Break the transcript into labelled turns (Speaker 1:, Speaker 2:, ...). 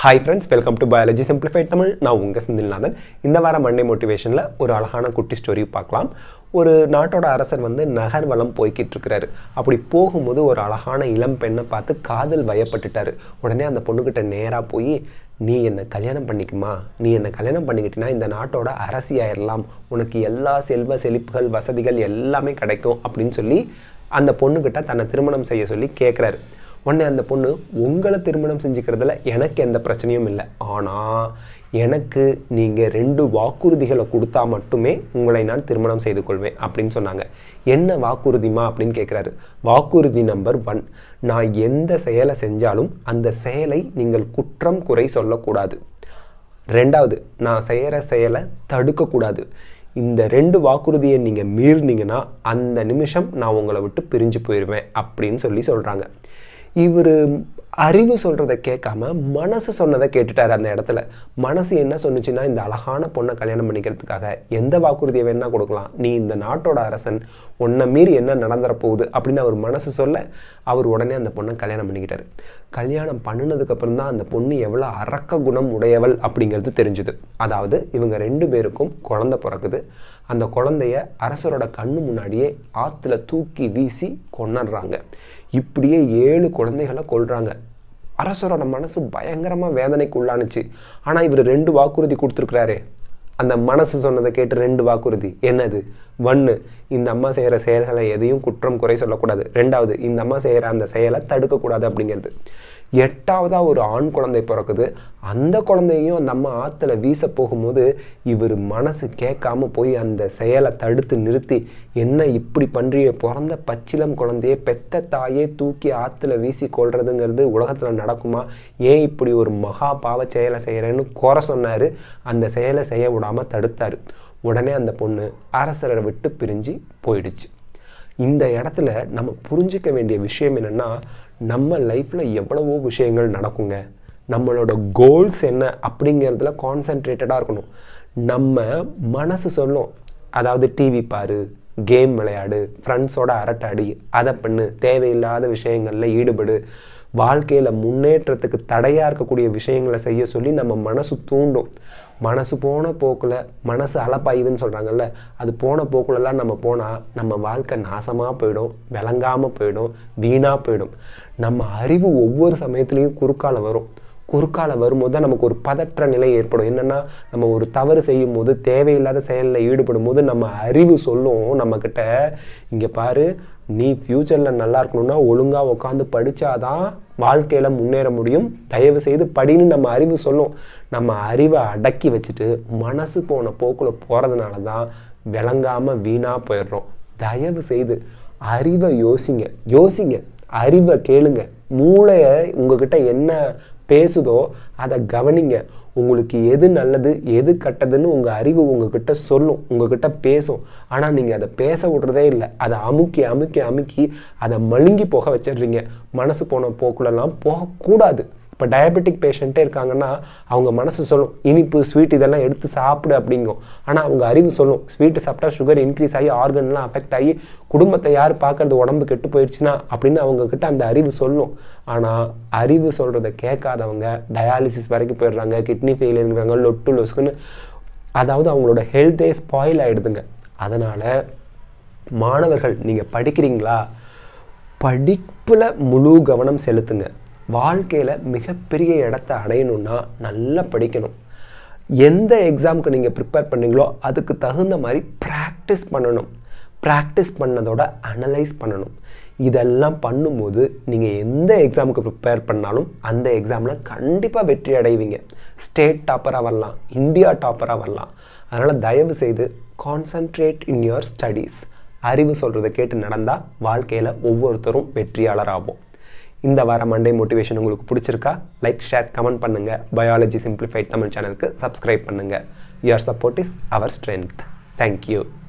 Speaker 1: hi friends welcome to biology simplified Tamil நான் உங்கள் செந்தில்நாதன் இந்த வாரம் மண்டே மோட்டிவேஷனில் ஒரு அழகான குட்டி ஸ்டோரி பார்க்கலாம் ஒரு நாட்டோட அரசர் வந்து நகர்வலம் போய்கிட்டு இருக்கிறாரு அப்படி போகும்போது ஒரு அழகான இளம் பெண்ணை பார்த்து காதல் வயப்பட்டுட்டாரு உடனே அந்த பொண்ணுக்கிட்ட நேராக போய் நீ என்னை கல்யாணம் பண்ணிக்குமா நீ என்னை கல்யாணம் பண்ணிக்கிட்டினா இந்த நாட்டோட அரசியாயிரலாம் உனக்கு எல்லா செல்வ செழிப்புகள் வசதிகள் எல்லாமே கிடைக்கும் அப்படின்னு சொல்லி அந்த பொண்ணுக்கிட்ட தன்னை திருமணம் செய்ய சொல்லி கேட்குறாரு உடனே அந்த பொண்ணு உங்களை திருமணம் செஞ்சுக்கிறதுல எனக்கு எந்த பிரச்சனையும் இல்லை ஆனால் எனக்கு நீங்கள் ரெண்டு வாக்குறுதிகளை கொடுத்தா மட்டுமே உங்களை நான் திருமணம் செய்து கொள்வேன் அப்படின்னு சொன்னாங்க என்ன வாக்குறுதிமா அப்படின்னு கேட்குறாரு வாக்குறுதி நம்பர் ஒன் நான் எந்த செயலை செஞ்சாலும் அந்த செயலை நீங்கள் குற்றம் குறை சொல்லக்கூடாது ரெண்டாவது நான் செய்கிற செயலை தடுக்கக்கூடாது இந்த ரெண்டு வாக்குறுதியை நீங்கள் மீறினீங்கன்னா அந்த நிமிஷம் நான் உங்களை விட்டு பிரிஞ்சு போயிடுவேன் அப்படின்னு சொல்லி சொல்கிறாங்க இவர் அறிவு சொல்கிறத கேட்காம மனசு சொன்னதை கேட்டுட்டார் அந்த இடத்துல மனசு என்ன சொன்னுச்சுன்னா இந்த அழகான பொண்ணை கல்யாணம் பண்ணிக்கிறதுக்காக எந்த வாக்குறுதியை வேணா கொடுக்கலாம் நீ இந்த நாட்டோட அரசன் உன்னை மீறி என்ன நடந்துற போகுது அப்படின்னு அவர் மனசு சொல்ல அவர் உடனே அந்த பொண்ணை கல்யாணம் பண்ணிக்கிட்டாரு கல்யாணம் பண்ணினதுக்கப்புறம் தான் அந்த பொண்ணு எவ்வளோ அரக்க குணம் உடையவள் அப்படிங்கிறது தெரிஞ்சுது அதாவது இவங்க ரெண்டு பேருக்கும் குழந்தை பிறக்குது அந்த குழந்தைய அரசரோட கண்ணு முன்னாடியே ஆற்றுல தூக்கி வீசி கொண்டுடுறாங்க இப்படியே ஏழு குழந்தைகளை கொள்றாங்க அரசரோட மனசு பயங்கரமாக வேதனைக்கு உள்ளானுச்சு ஆனால் இவர் ரெண்டு வாக்குறுதி கொடுத்துருக்குறாரு அந்த மனசு சொன்னதை கேட்டு ரெண்டு வாக்குறுதி என்னது ஒன்று இந்த அம்மா செய்கிற செயல்களை எதையும் குற்றம் குறை சொல்லக்கூடாது ரெண்டாவது இந்த அம்மா செய்கிற அந்த செயலை தடுக்கக்கூடாது அப்படிங்கிறது எட்டாவதாக ஒரு ஆண் குழந்தை பிறக்குது அந்த குழந்தையும் அந்த அம்மா ஆற்றுல வீச போகும்போது இவர் மனசு கேட்காம போய் அந்த செயலை தடுத்து நிறுத்தி என்ன இப்படி பண்ணுறிய பிறந்த பச்சிலம் குழந்தைய பெத்த தாயே தூக்கி ஆற்றுல வீசி கொள்றதுங்கிறது உலகத்தில் நடக்குமா ஏன் இப்படி ஒரு மகா பாவ செயலை செய்கிறேன்னு குறை சொன்னார் அந்த செயலை செய்ய விடாமல் தடுத்தார் உடனே அந்த பொண்ணு அரசரை விட்டு பிரிஞ்சு போயிடுச்சு இந்த இடத்துல நம்ம புரிஞ்சிக்க வேண்டிய விஷயம் என்னென்னா நம்ம லைஃப்பில் எவ்வளவோ விஷயங்கள் நடக்குங்க நம்மளோட கோல்ஸ் என்ன அப்படிங்கிறதுல கான்சென்ட்ரேட்டடாக இருக்கணும் நம்ம மனசு சொல்லும் அதாவது டிவி பாரு கேம் விளையாடு ஃப்ரெண்ட்ஸோட அரட்டாடி அதை பண்ணு தேவையில்லாத விஷயங்களில் ஈடுபடு வாழ்க்கையில் முன்னேற்றத்துக்கு தடையாக இருக்கக்கூடிய விஷயங்களை செய்ய சொல்லி நம்ம மனசு தூண்டும் மனசு போன போக்கில் மனசு அலப்பாயுதுன்னு சொல்கிறாங்கல்ல அது போன போக்குலலாம் நம்ம போனால் நம்ம வாழ்க்கை நாசமாக போயிடும் விளங்காமல் போயிடும் வீணாக போயிடும் நம்ம அறிவு ஒவ்வொரு சமயத்துலேயும் குறுக்கால வரும் குறுக்கால வரும்போது தான் நமக்கு ஒரு பதற்ற நிலை ஏற்படும் என்னென்னா நம்ம ஒரு தவறு செய்யும் போது தேவையில்லாத செயலில் ஈடுபடும் போது நம்ம அறிவு சொல்லும் நம்மக்கிட்ட இங்கே பாரு நீ ஃப்யூச்சரில் நல்லா இருக்கணும்னா ஒழுங்காக உட்காந்து படித்தாதான் வாழ்க்கையில் முன்னேற முடியும் தயவு செய்து படின்னு நம்ம அறிவு சொல்லும் நம்ம அறிவை அடக்கி வச்சுட்டு மனசு போன போக்கில் போகிறதுனால தான் விளங்காமல் வீணாக போயிடுறோம் தயவு செய்து அறிவை யோசிங்க யோசிங்க அறிவை கேளுங்க மூளையை உங்ககிட்ட என்ன பேசுதோ அதை கவனிங்க உங்களுக்கு எது நல்லது எது கெட்டதுன்னு உங்கள் அறிவு உங்ககிட்ட சொல்லும் உங்ககிட்ட பேசும் ஆனால் நீங்கள் அதை பேச விடுறதே இல்லை அதை அமுக்கி அமுக்கி அமுக்கி அதை மழுங்கி போக வச்சிடுறீங்க மனசு போன போக்குலலாம் போகக்கூடாது இப்போ டயபெட்டிக் பேஷண்ட்டே இருக்காங்கன்னா அவங்க மனசு சொல்லும் இனிப்பு ஸ்வீட் இதெல்லாம் எடுத்து சாப்பிடு அப்படிங்கும் ஆனால் அவங்க அறிவு சொல்லும் ஸ்வீட்டு சாப்பிட்டா சுகர் இன்க்ரீஸ் ஆகி ஆர்கன்லாம் அஃபெக்ட் ஆகி குடும்பத்தை யார் பார்க்கறது உடம்பு கெட்டு போயிடுச்சுன்னா அப்படின்னு அவங்க கிட்ட அந்த அறிவு சொல்லும் ஆனால் அறிவு சொல்கிறத கேட்காதவங்க டயாலிசிஸ் வரைக்கும் போயிடுறாங்க கிட்னி ஃபெயிலியருங்கிறாங்க லொட்டு லொஸ்க்குன்னு அதாவது அவங்களோட ஹெல்த்தே ஸ்பாயில் ஆகிடுதுங்க அதனால் மாணவர்கள் நீங்கள் படிக்கிறீங்களா படிப்பில் முழு கவனம் செலுத்துங்க வாழ்க்கையில் மிகப்பெரிய இடத்த அடையணும்னா நல்லா படிக்கணும் எந்த எக்ஸாமுக்கு நீங்கள் ப்ரிப்பேர் பண்ணீங்களோ அதுக்கு தகுந்த மாதிரி ப்ராக்டிஸ் பண்ணணும் ப்ராக்டிஸ் பண்ணதோட அனலைஸ் பண்ணணும் இதெல்லாம் பண்ணும்போது நீங்கள் எந்த எக்ஸாமுக்கு ப்ரிப்பேர் பண்ணாலும் அந்த எக்ஸாமில் கண்டிப்பாக வெற்றி அடைவீங்க ஸ்டேட் டாப்பராக வரலாம் இந்தியா டாப்பராக வரலாம் அதனால் தயவு செய்து கான்சன்ட்ரேட் இன் யுவர் ஸ்டடீஸ் அறிவு சொல்கிறத கேட்டு நடந்தால் வாழ்க்கையில் ஒவ்வொருத்தரும் வெற்றியாளர் ஆகும் இந்த வார மண்டே மோட்டிவேஷன் உங்களுக்கு பிடிச்சிருக்கா லைக் ஷேர் கமெண்ட் பண்ணுங்கள் பயாலஜி சிம்பிளிஃபைட் தமிழ் சேனலுக்கு சப்ஸ்கிரைப் பண்ணுங்கள் your support is our strength thank you